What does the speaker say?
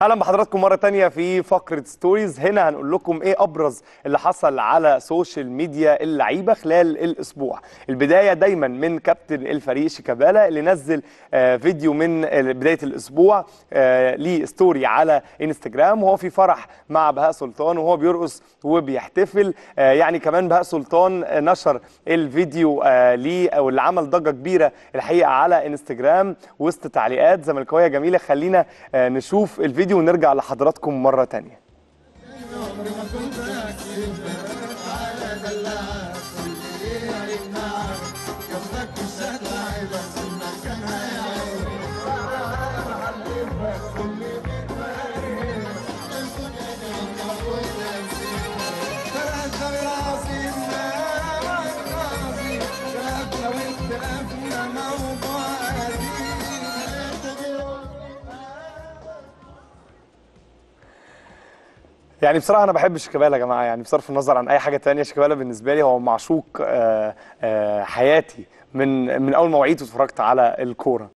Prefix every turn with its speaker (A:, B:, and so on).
A: اهلا بحضراتكم مره تانية في فقره ستوريز هنا هنقول لكم ايه ابرز اللي حصل على سوشيال ميديا اللعيبه خلال الاسبوع البدايه دايما من كابتن الفريق شيكابالا اللي نزل آه، فيديو من آه، بدايه الاسبوع آه، ليه ستوري على انستجرام وهو في فرح مع بهاء سلطان وهو بيرقص وبيحتفل آه، يعني كمان بهاء سلطان آه، نشر الفيديو آه، ليه او اللي عمل ضجه كبيره الحقيقه على انستجرام وسط تعليقات زملكاويه جميله خلينا آه، نشوف الفيديو ونرجع لحضراتكم مره تانية يعني بصراحه انا بحب شيكابالا يا جماعه يعني بصرف النظر عن اي حاجه تانية شيكابالا بالنسبه لي هو معشوق آه، آه، حياتي من من اول ما وعيت واتفرجت على الكوره